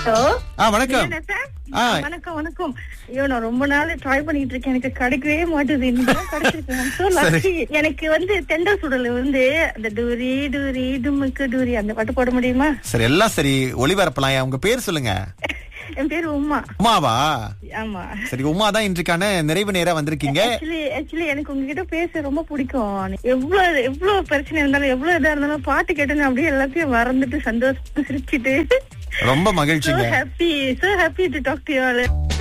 Hello ஆ வணக்கம் என்ன sir? ஆ. வணக்கம் வணக்கம் ஐயோ நான் ரொம்ப நாள் ட்ரை பண்ணிட்டு இருக்கேன் எனக்கு கிடைக்கவே மாட்டுது இன்னைக்கு தான் கிடைச்சிருக்கு I'm so lucky. எனக்கு வந்து தெண்டல் சுடல் வந்து அந்த டூரி டூரி டுமுக்கு டூரி அந்த பாட்டு போட முடியுமா சரி எல்லாம் சரி ஒளிபரப்பலாம் உங்க பேர் சொல்லுங்க என் பேரு உமா உமாவா ஆமா சரி உமா தான் இன்றைக்கான நிறைவு நேரா வந்திருக்கீங்க ஆக்சுவலி ஆக்சுவலி எனக்கு உங்ககிட்ட பேச ரொம்ப பிடிக்கும் எவ்வளவு எவ்வளவு பிரச்சனை இருந்தாலும் எவ்வளவு இதா இருந்தாலும் பாட்டு கேட்டு அப்படியே எல்லாத்தையும் மறந்துட்டு சந்தோஷமா சிரிச்சிட்டு ரொம்ப so மகிழ்ச்சிங்க happy so happy to talk to you all